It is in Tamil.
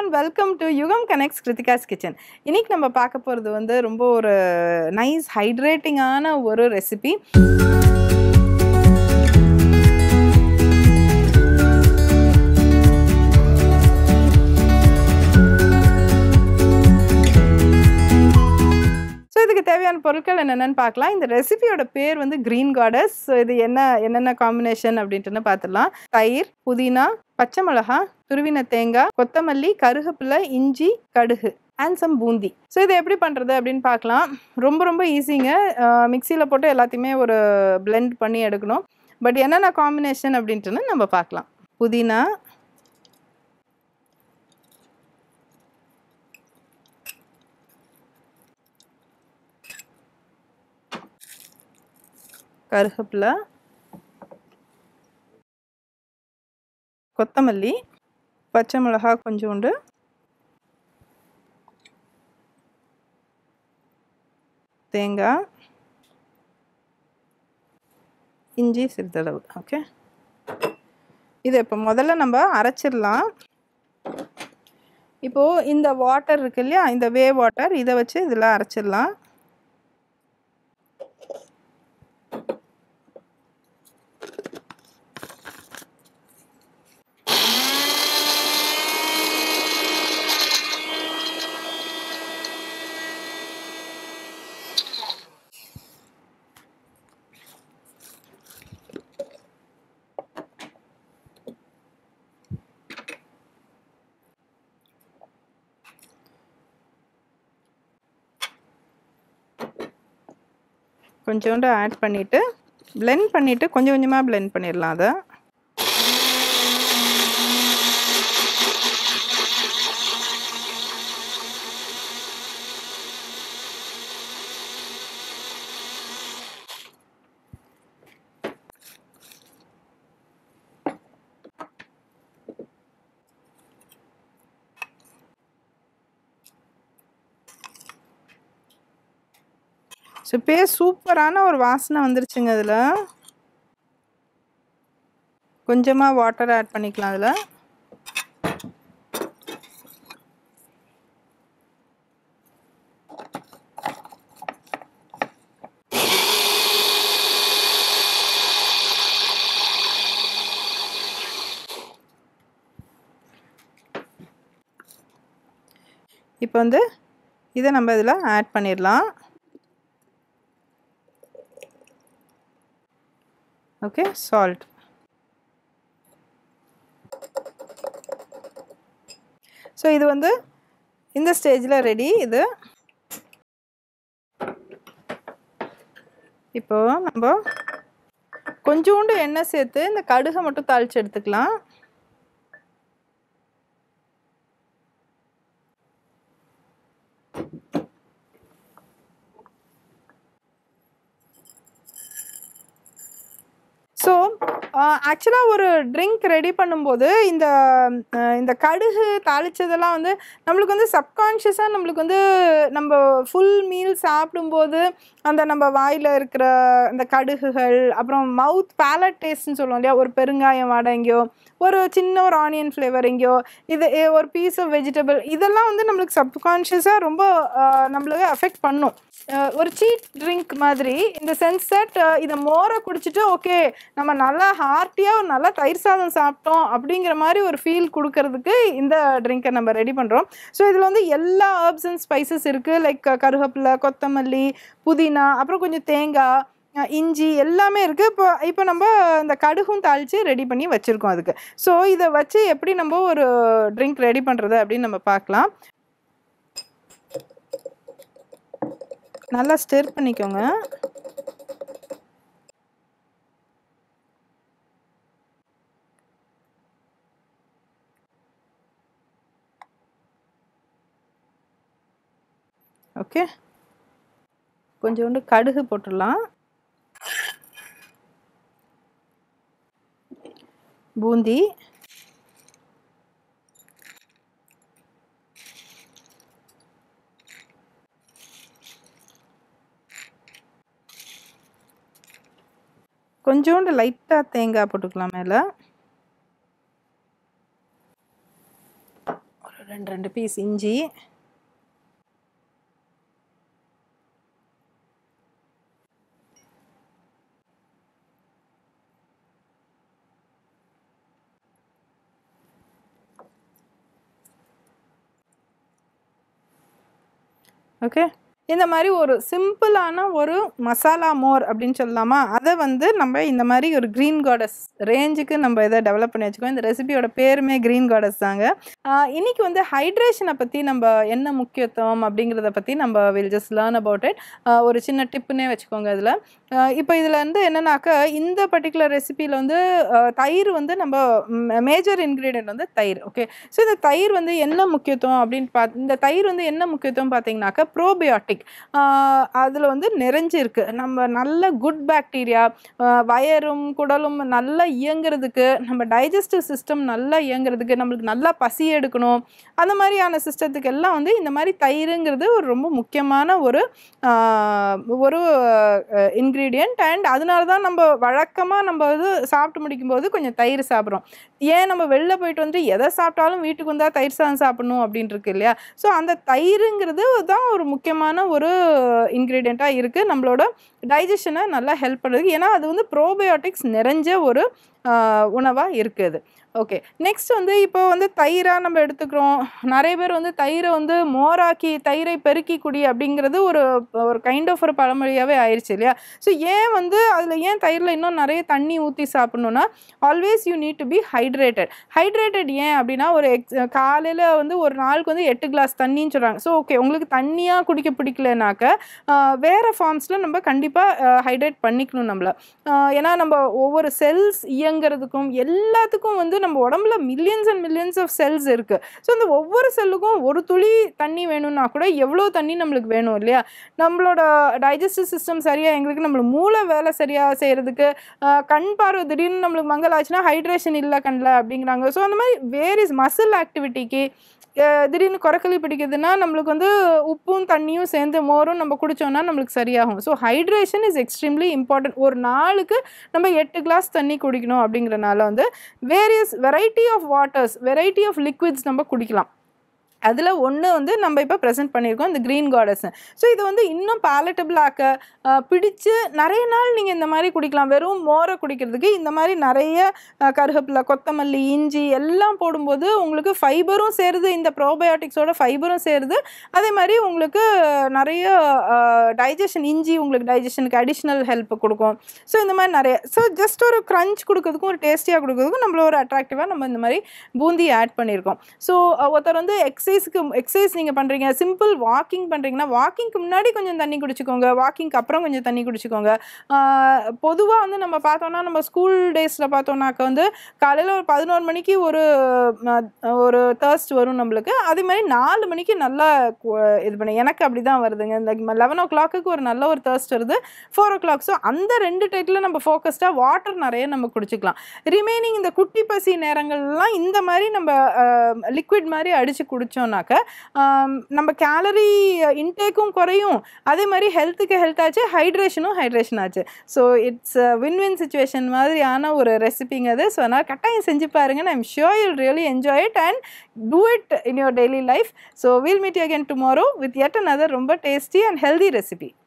welcome to Yugam connects Kiruthika's kitchen இன்னைக்கு நம்ம பார்க்க போகிறது வந்து ரொம்ப ஒரு நைஸ் ஹைட்ரேட்டிங்கான ஒரு ரெசிபி ஸோ இதுக்கு தேவையான பொருட்கள் என்னென்னு பார்க்கலாம் இந்த ரெசிபியோட பேர் வந்து கிரீன் கார்டஸ் ஸோ இது என்ன என்னென்ன காம்பினேஷன் அப்படின்ட்டுன்னு பார்த்துடலாம் தயிர் புதினா பச்சை மிளகா துருவின தேங்காய் கொத்தமல்லி கருகப்பில்லை இஞ்சி கடுகு அண்ட் சம் பூந்தி ஸோ இது எப்படி பண்ணுறது அப்படின்னு பார்க்கலாம் ரொம்ப ரொம்ப ஈஸிங்க மிக்சியில் போட்டு எல்லாத்தையுமே ஒரு blend பண்ணி எடுக்கணும் பட் என்னென்ன காம்பினேஷன் அப்படின்ட்டுன்னு நம்ம பார்க்கலாம் புதினா கருகப்பில்லை கொத்தமல்லி பச்சை மிளகா கொஞ்சோண்டு தேங்காய் இஞ்சி சிறிதளவு ஓகே இது இப்போ முதல்ல நம்ம அரைச்சிடலாம் இப்போது இந்த வாட்டர் இருக்கு இல்லையா இந்த வே வாட்டர் இதை வச்சு இதில் அரைச்சிடலாம் கொஞ்சோண்டு ஆட் பண்ணிவிட்டு blend பண்ணிவிட்டு கொஞ்சம் கொஞ்சமாக blend பண்ணிடலாம் அதை ஸோ இப்போயே சூப்பரான ஒரு வாசனை வந்துருச்சுங்க அதில் கொஞ்சமாக வாட்டர் ஆட் பண்ணிக்கலாம் அதில் இப்போ வந்து இதை நம்ம இதில் ஆட் பண்ணிடலாம் ஓகே சால்ட் ஸோ இது வந்து இந்த ஸ்டேஜில் ரெடி இது இப்போ நம்ம கொஞ்சோண்டு எண்ணெய் சேர்த்து இந்த கடுகை மட்டும் தாளித்து எடுத்துக்கலாம் ஸோ ஆக்சுவலாக ஒரு ட்ரிங்க் ரெடி பண்ணும்போது இந்த அஹ், இந்த கடுகு தாளிச்சதெல்லாம் வந்து நம்மளுக்கு வந்து சப்கான்ஷியஸாக நம்மளுக்கு வந்து நம்ம ஃபுல் மீல் சாப்பிடும்போது அந்த நம்ம வாயில் இருக்கிற அந்த கடுகுகள் அப்புறம் மவுத் பேலட் டேஸ்ட்னு சொல்லுவோம் இல்லையா ஒரு பெருங்காயம் வாடை எங்கேயோ ஒரு சின்ன ஒரு ஆனியன் ஃப்ளேவர் எங்கேயோ இது எ- ஒரு பீஸ் ஆஃப் வெஜிடபிள் இதெல்லாம் வந்து நம்மளுக்கு சப்கான்ஷியஸாக ரொம்ப அஹ், நம்மளுக்கு அஃபெக்ட் பண்ணும் அஹ், ஒரு சீட் ட்ரிங்க் மாதிரி இந்த சென்ஸ் தட் இதை மோரை குடிச்சிட்டு ஓகே நம்ம நல்லா ஹார்ட்டியாக ஒரு நல்லா தயிர் சாதம் சாப்பிட்டோம் அப்படிங்கிற மாதிரி ஒரு ஃபீல் கொடுக்கறதுக்கு இந்த ட்ரிங்கை நம்ம ரெடி பண்ணுறோம் ஸோ இதில் வந்து எல்லா ஹர்ப்ஸ் அண்ட் ஸ்பைசஸ் இருக்குது லைக் கருவேப்பிலை கொத்தமல்லி புதினா அப்புறம் கொஞ்சம் தேங்காய் அஹ் இஞ்சி எல்லாமே இருக்குது இப்போ இப்போ நம்ம இந்த கடுகும் தாளித்து ரெடி பண்ணி வச்சுருக்கோம் அதுக்கு ஸோ இதை வச்சு எப்படி நம்ம ஒரு ட்ரிங்க் ரெடி பண்ணுறது அப்படின்னு நம்ம பார்க்கலாம் நல்லா ஸ்டிர் பண்ணிக்கோங்க ஓகே கொஞ்சோண்டு கடுகு போட்டுடலாம் பூந்தி கொஞ்சோண்டு லைட்டாக தேங்காய் போட்டுக்கலாம் மேலே ஒரு ரெண்டு ரெண்டு பீஸ் இஞ்சி ஓகே இந்த மாதிரி ஒரு சிம்பிளான ஒரு மசாலா மோர் அப்படின்னு சொல்லலாமா அதை வந்து நம்ம இந்த மாதிரி ஒரு க்ரீன் காடஸ் ரேஞ்சுக்கு நம்ம இதை டெவலப் பண்ணி வச்சுக்கோம் இந்த ரெசிபியோட பேருமே க்ரீன் காடஸ் தாங்க ஆஹ் இன்னைக்கு வந்து ஹைட்ரேஷனை பற்றி நம்ம என்ன முக்கியத்துவம் அப்படிங்கிறத பற்றி நம்ம will just learn about it ஒரு சின்ன டிப்புன்னே வச்சுக்கோங்க இதில் இப்போ இதில் வந்து என்னன்னாக்கா இந்த பர்டிகுலர் ரெசிபியில் வந்து ஆஹ் தயிர் வந்து நம்ம மேஜர் இன்க்ரீடியன்ட் வந்து தயிர் ஓகே ஸோ இந்த தயிர் வந்து என்ன முக்கியத்துவம் அப்படின்னு பார்த்து இந்த தயிர் வந்து என்ன முக்கியத்துவம் பார்த்தீங்கன்னாக்கா ப்ரோபயோட்டிக் அதில் வந்து நிறைஞ்சிருக்கு நம்ம நல்ல குட் பாக்டீரியா வயரும் குடலும் நல்லா இயங்குறதுக்கு நம்ம டைஜஸ்டிவ் சிஸ்டம் நல்லா இயங்குறதுக்கு நம்மளுக்கு நல்லா பசி எடுக்கணும் அந்த மாதிரியான சிஸ்டத்துக்கு எல்லாம் வந்து இந்த மாதிரி தயிருங்கிறது ஒரு ரொம்ப முக்கியமான ஒரு ஆஹ், ஒரு இன்க்ரீடியண்ட் அண்ட் அதனால தான் நம்ம வழக்கமாக நம்ம வந்து சாப்பிட்டு முடிக்கும்போது கொஞ்சம் தயிர் சாப்பிட்றோம் ஏன் நம்ம வெளில போயிட்டு வந்து எதை சாப்பிட்டாலும் வீட்டுக்கு வந்தால் தயிர் சாதம் சாப்பிடணும் அப்படின்னு இருக்கு இல்லையா ஸோ அந்த தயிருங்கிறது தான் ஒரு முக்கியமான ஒரு இன்க்ரீடியண்ட்டாக இருக்குது நம்மளோட டைஜஷனை நல்லா ஹெல்ப் பண்ணுறது ஏன்னா அது வந்து ப்ரோபயோட்டிக்ஸ் நிறைஞ்ச ஒரு உணவாக இருக்குது ஓகே நெக்ஸ்ட் வந்து இப்போ வந்து தயிராக நம்ம எடுத்துக்கிறோம் நிறைய பேர் வந்து தயிரை வந்து மோராக்கி தயிரை பெருக்கி குடி அப்படிங்கிறது ஒரு ஒரு கைண்ட் ஆஃப் ஒரு பழமொழியாகவே ஆயிடுச்சு இல்லையா ஸோ ஏன் வந்து அதில் ஏன் தயிரில் இன்னும் நிறைய தண்ணி ஊற்றி சாப்பிட்ணுன்னா always you need to be hydrated hydrated ஏன் அப்படின்னா ஒரு எக்ஸ் காலையில் வந்து ஒரு நாளுக்கு வந்து எட்டு கிளாஸ் தண்ணின்னு சொல்கிறாங்க ஸோ ஓகே உங்களுக்கு தண்ணியாக குடிக்க பிடிக்கலனாக்க ஆஹ், வேறு ஃபார்ம்ஸில் நம்ம கண்டிப்பாக ஹைட்ரேட் பண்ணிக்கணும் நம்மள ஆஹ், ஏன்னா நம்ம ஒவ்வொரு செல்ஸ் இயங்குறதுக்கும் எல்லாத்துக்கும் வந்து நம்ம உடம்புல millions and millions of cells இருக்குது ஸோ அந்த ஒவ்வொரு செல்லுக்கும் ஒரு துளி தண்ணி வேணும்னா கூட எவ்வளோ தண்ணி நம்மளுக்கு வேணும் இல்லையா நம்மளோட டைஜஸ்டிவ் சிஸ்டம் சரியாக எங்களுக்கு நம்மளுக்கு மூளை வேலை சரியாக செய்கிறதுக்கு கண் பார்வை திடீர்னு நம்மளுக்கு மங்கல் ஆச்சுன்னா ஹைட்ரேஷன் இல்லை கண்ணில் அப்படிங்கிறாங்க ஸோ அந்த மாதிரி வேரிஸ் மசில் ஆக்டிவிட்டிக்கு திடீர்னு குறைக்களி பிடிக்குதுன்னா நம்மளுக்கு வந்து உப்பும் தண்ணியும் சேர்ந்து மோரும் நம்ம குடித்தோம்னா நம்மளுக்கு சரியாகும் so hydration is extremely important ஒரு நாளுக்கு நம்ம எட்டு கிளாஸ் தண்ணி குடிக்கணும் அப்படிங்கிறனால வந்து various variety of waters variety of liquids நம்ம குடிக்கலாம் அதில் ஒன்று வந்து நம்ம இப்போ ப்ரெசென்ட் பண்ணியிருக்கோம் இந்த க்ரீன் கார்டஸ் ஸோ இது வந்து இன்னும் palatable ஆக்க அஹ், பிடிச்சு நிறைய நாள் நீங்கள் இந்த மாதிரி குடிக்கலாம் வெறும் மோரை குடிக்கிறதுக்கு இந்த மாதிரி நிறைய அஹ், கருவேப்பிலை கொத்தமல்லி இஞ்சி எல்லாம் போடும்போது உங்களுக்கு ஃபைபரும் சேருது இந்த ப்ரோபயோட்டிக்ஸோட ஃபைபரும் சேருது அதே மாதிரி உங்களுக்கு நிறைய டைஜஷன் இஞ்சி உங்களுக்கு டைஜஷனுக்கு அடிஷ்னல் ஹெல்ப் கொடுக்கும் ஸோ இந்த மாதிரி நிறைய ஸோ ஜஸ்ட் ஒரு க்ரன்ச் கொடுக்கறதுக்கும் ஒரு டேஸ்டியாக கொடுக்கறதுக்கும் நம்மள ஒரு அட்ராக்டிவாக நம்ம இந்த மாதிரி பூந்தி ஆட் பண்ணியிருக்கோம் ஸோ ஒருத்தர் வந்து எக்ஸசைஸ்க்கு எக்ஸசைஸ் நீங்கள் பண்ணுறீங்க சிம்பிள் வாக்கிங் பண்ணுறீங்கன்னா வாக்கிங்க்கு முன்னாடி கொஞ்சம் தண்ணி குடிச்சுக்கோங்க வாக்கிங்க்கு அப்புறம் கொஞ்சம் தண்ணி குடிச்சுக்கோங்க பொதுவாக வந்து நம்ம பார்த்தோம்னா நம்ம ஸ்கூல் டேஸில் பார்த்தோம்னாக்க வந்து காலையில் ஒரு பதினோரு மணிக்கு ஒரு ம- ஒரு தர்ஸ்ட் வரும் நம்மளுக்கு அதே மாதிரி நாலு மணிக்கு நல்லா கு- இது பண்ணி எனக்கு அப்படி தான் வருதுங்க இந்த லெவன் ஓ கிளாக்குக்கு ஒரு நல்ல ஒரு தர்ஸ்ட் வருது ஃபோர் ஓ கிளாக் ஸோ அந்த ரெண்டு டைத்தில் நம்ம ஃபோக்கஸ்டாக வாட்டர் நிறைய நம்ம குடிச்சிக்கலாம் ரிமைனிங் இந்த குட்டி பசி நேரங்கள்லாம் இந்த மாதிரி நம்ம லிக்விட் மாதிரி அடித்து குடித்தோம்னாக்க நம்ம கேலரி இன்டேக்கும் குறையும் அதே மாதிரி ஹெல்த்துக்கு ஹெல்த் ஆச்சு ஹைட்ரேஷனும் ஹைட்ரேஷன் ஆச்சு so it's win win situation மாதிரியான ஒரு ரெசிபிங்க அது ஸோ அதனால் கட்டாயம் செஞ்சு பாருங்க I'm sure you'll really enjoy it and do it in your daily life so we'll meet again tomorrow with yet another ரொம்ப டேஸ்டி அண்ட் ஹெல்தி ரெசிபி